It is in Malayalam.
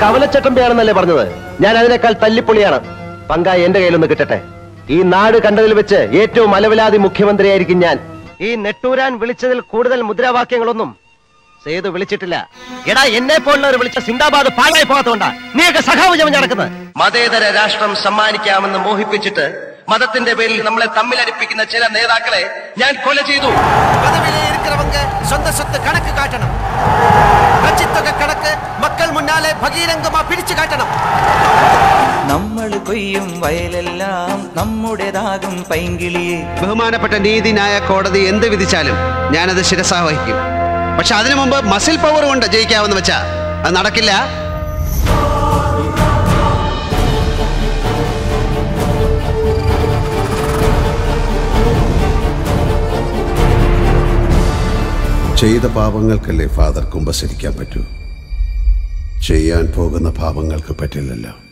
കവലച്ചട്ടമ്പയാണെന്നല്ലേ പറഞ്ഞത് ഞാൻ അതിനേക്കാൾ തല്ലിപ്പൊളിയാണ് പങ്ക എന്റെ കയ്യിലൊന്ന് കിട്ടട്ടെ ഈ നാട് കണ്ടതിൽ വെച്ച് ഏറ്റവും അലവലാതി മുഖ്യമന്ത്രിയായിരിക്കും ഞാൻ ഈ നെട്ടൂരാൻ വിളിച്ചതിൽ കൂടുതൽ മുദ്രാവാക്യങ്ങളൊന്നും സേതു വിളിച്ചിട്ടില്ല എടാ എന്നെ പോലുള്ളവർ വിളിച്ച സിന്ദാബാദ് പാഴായി പോകാത്തോണ്ടാ നീയൊക്കെ സഖാവ് ജമം നടക്കുന്നത് മതേതര രാഷ്ട്രം സമ്മാനിക്കാമെന്ന് മോഹിപ്പിച്ചിട്ട് മതത്തിന്റെ പേരിൽ നമ്മളെ തമ്മിലടിപ്പിക്കുന്ന ചില നേതാക്കളെ ഞാൻ കൊല ചെയ്തു பதவியிலே இருக்கிறவங்க சொந்த சொத்து கணக்கு காட்டணும் கட்சித்தொகை கணக்கு மக்கள் முன்னாலே பகீரங்கமா பிடிச்சு காட்டணும் നമ്മൾ കൊയ്യും വയലെല്ലാം നമ്മുടേതാകും പൈങ്കിളിയെ ബഹുമാനപ്പെട്ട നീതിന്യായ കോടതി എന്ത് വിധിച്ചാലും ഞാനത് ശിരസാ വഹിക്കും പക്ഷെ അതിനു മുമ്പ് മസിൽ പവർ കൊണ്ട് ജയിക്കാമെന്ന് വെച്ചാ അത് നടക്കില്ല ചെയ്ത പാപങ്ങൾക്കല്ലേ ഫാദർ കുമ്പസരിക്കാൻ പറ്റൂ ചെയ്യാൻ പോകുന്ന പാപങ്ങൾക്ക് പറ്റില്ലല്ലോ